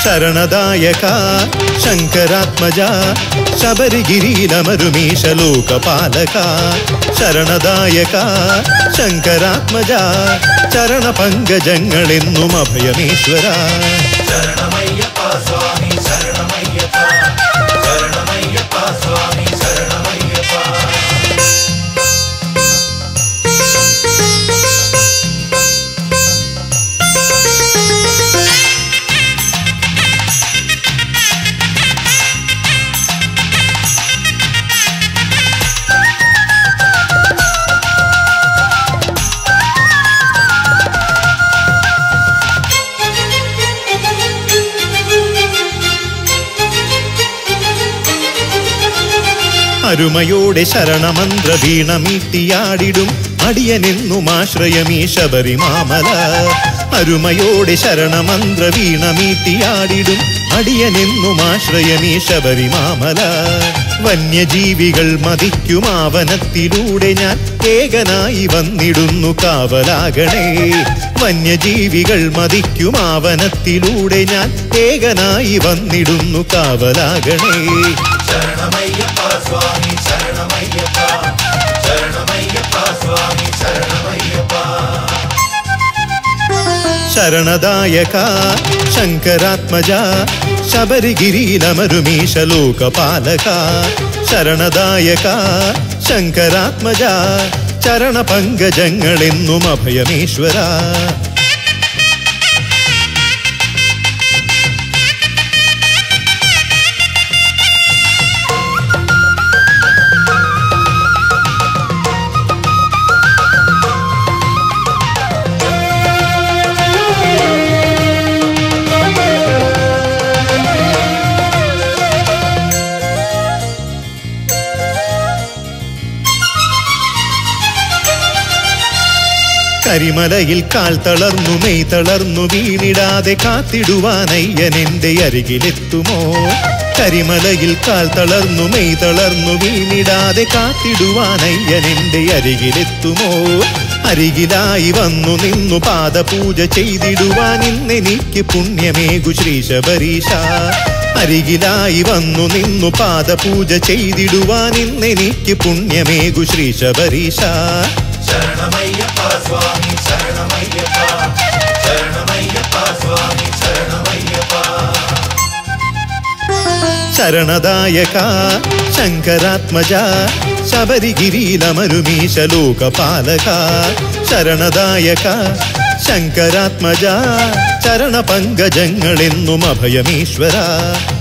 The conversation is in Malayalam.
ശരണദായക ശങ്കരാത്മജ ശബരിഗിരിയിലമരുമീശ ലോകപാലക ശരണദായക ശങ്കരാത്മജ ചരണ പങ്കജങ്ങളെന്നും അഭയമീശ്വര ശരണമയ്യപ്പ സ്വാമി ശരണമയ്യപ്പ ശരണമയ്യപ്പ സ്വാമി ശരണമയ്യപ്പ അരുമയോടെ ശരണമന്ത്ര വീണമീട്ടിയാടിടും അടിയനെന്നും ആശ്രയമീ ശബരിമാമല അരുമയോടെ ശരണമന്ത്ര വീണമീട്ടിയാടിടും അടിയനെന്നും ആശ്രയമീ ശബരിമാമല വന്യജീവികൾ മതിക്കും ആവനത്തിലൂടെ ഞാൻ ഏകനായി വന്നിടുന്നു കാവലാകണേ വന്യജീവികൾ മതിക്കും ആവനത്തിലൂടെ ഞാൻ ഏകനായി വന്നിടുന്നു കാവലാകണേ ശരണമയ്യപ്പ സ്വാമി ശരണമയ്യപ്പ ശരണമയ്യപ്പ സ്വാമി ശരണമയ്യപ്പ ശരണദായക ശങ്കരാത്മജ ശബരിഗിരിയിലമരുമീശ ലോകപാലക ശരണദായക ശങ്കരാത്മജ ചരണ പങ്കജങ്ങളെന്നും അഭയമീശ്വര കരിമലയിൽ കാൽ തളർന്നു മെയ് തളർന്നു വീണിടാതെ കാത്തിടുവാനയ്യൻ എന്റെ അരികിലെത്തുമോ കരിമലയിൽ കാൽ തളർന്നു മെയ് തളർന്നു വീണിടാതെ കാത്തിടുവാനയ്യൻ എന്റെ അരികിലെത്തുമോ അരികിലായി വന്നു നിന്നു പാദപൂജ ചെയ്തിടുവാൻ ഇന്നെനിക്ക് പുണ്യമേകു ശ്രീ ശബരീശ അരികിലായി വന്നു നിന്നു പാദപൂജ ചെയ്തിടുവാൻ ഇന്നെനിക്ക് പുണ്യമേകു ശ്രീ ശബരീശ ശരണമയ്യപ്പ സ്വാമി ശരണമയ്യപ്പ ശരണമയ്യപ്പ സ്വാമി ശരണമയ്യപ്പ ശരണദായക ശങ്കരാത്മജ ശബരിഗിരിയിലമരുമീശ ലോകപാലക ശരണദായക ശങ്കരാത്മജ ചരണ പങ്കജങ്ങളെന്നും അഭയമീശ്വര